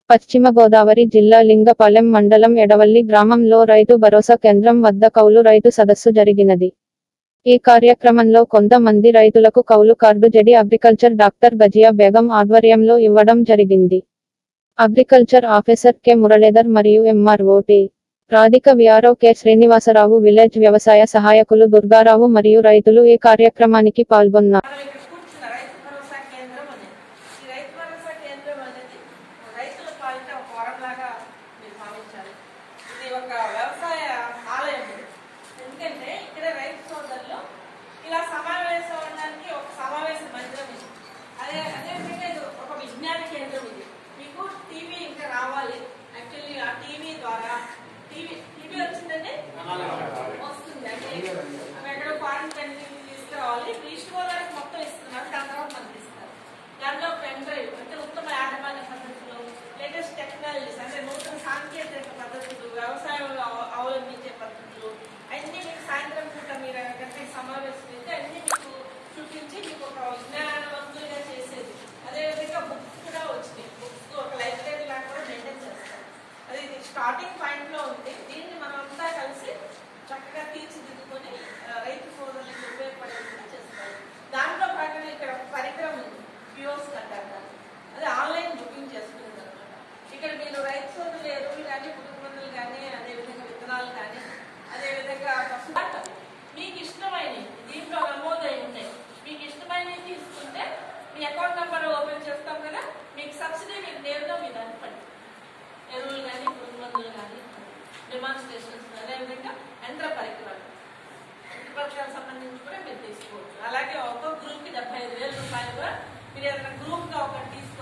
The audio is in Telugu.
పశ్చిమ గోదావరి జిల్లా లింగపాలెం మండలం ఎడవల్లి గ్రామంలో రైతు భరోసా కేంద్రం వద్ద కౌలు రైతు సదస్సు జరిగినది ఈ కార్యక్రమంలో కొంతమంది రైతులకు కౌలు కార్డు జడి అగ్రికల్చర్ డాక్టర్ గజియా బేగం ఆధ్వర్యంలో ఇవ్వడం జరిగింది అగ్రికల్చర్ ఆఫీసర్ కె మురళీధర్ మరియు MRO T Radhika VRO K Srinivasarao village వ్యవసాయ సహాయకులు దుర్గారావు మరియు రైతులు ఈ కార్యక్రమానికి పాల్గొన్నారు మనం ఇక్కడ కూర్చున్న రైతు భరోసా కేంద్రం అనేది ఈ రైతు భరోసా కేంద్రం అనేది రైతుల పాలిట ఒక వరంలాగా మీరు భావించాలి ఇది ఒక వ్యవసాయ ఆలయం ఇది. ఎందుకంటే ఇక్కడ రైతు సోదరులు ఇలా సమావేశం అవడానికి ఒక సమావేశ మందిరం ఇది అదే అదేవిధంగా ఇది ఒక విజ్ఞాన కేంద్రం ఇది మీకు టీవీ ఇంకా రావాలి యాక్చువల్లీ ఆ టీవీ ద్వారా టీవీ టీవీ వచ్చిందండి వస్తుంది అంటే అవి ఎక్కడో ఫారెన్ కంట్రీ తీసుకురావాలి ఈస్ట్ గోదావరికి మొత్తం ఇస్తున్నారు దాని తర్వాత మనకి ఇస్తారు దాంట్లో పెన్ డ్రైవ్ అంటే ఉత్తమ యాజమాన్య పద్ధతులు లేటెస్ట్ టెక్నాలజీస్ అంటే నూతన సాంకేతిక పద్ధతులు వ్యవసాయంలో అవ- అవలంబించే పద్ధతులు అన్ని మీకు సాయంత్రం పూట మీరు కనుక ఈ సమావేశం అయితే అన్ని మీకు చూపించి మీకు ఒక విజ్ఞానవంతులుగా చేసేది అదేవిధంగా బుక్స్ కూడా వచ్చినాయి బుక్స్ ఒక లైబ్రరీ లాగా కూడా మెయింటైన్ చేస్తారు అది ఇది స్టార్టింగ్ పాయింట్ లో ఉంది దీన్ని మనం అంతా కలిసి చక్కగా తీర్చిదిద్దుకొని ఆ, రైతు సోదరులకు ఉపయోగపడేలా చేస్తారు దాంట్లో భాగంగా ఇక్కడ ఒక పరికరం ఉంది పిఓస్ అంటారు దాన్ని. అది ఆన్లైన్ బుకింగ్ చేసుకునేది అనమాట ఇక్కడ మీరు రైతు సోదరులు ఎరువులు కానీ పురుగు మందులు కానీ అదేవిధంగా విత్తనాలు కానీ అదేవిధంగా పశువులు మీకు ఇష్టమైనవి దీంట్లో నమోదై ఉంటాయి మీకు ఇష్టమైనవి తీసుకుంటే మీ అకౌంట్ నెంబర్ ఓపెన్ చేస్తాం కదా మీకు సబ్సిడీ మీకు నేరుగా మీ దాన్ని పడుతుంది ఎరువులు కానీ పురుగు మందులు కానీ డెమాన్స్ట్రేషన్స్ అదేవిధంగా యంత్ర పరికరాలు ప్రతిపక్షాలకు సంబంధించి కూడా మీరు తీసుకోవచ్చు అలాగే ఒక్కొక్క గ్రూప్ కి డెబ్బై ఐదు వేల రూపాయలు కూడా మీరు ఏదైనా గ్రూప్ గా ఒకటి తీసుకుంటే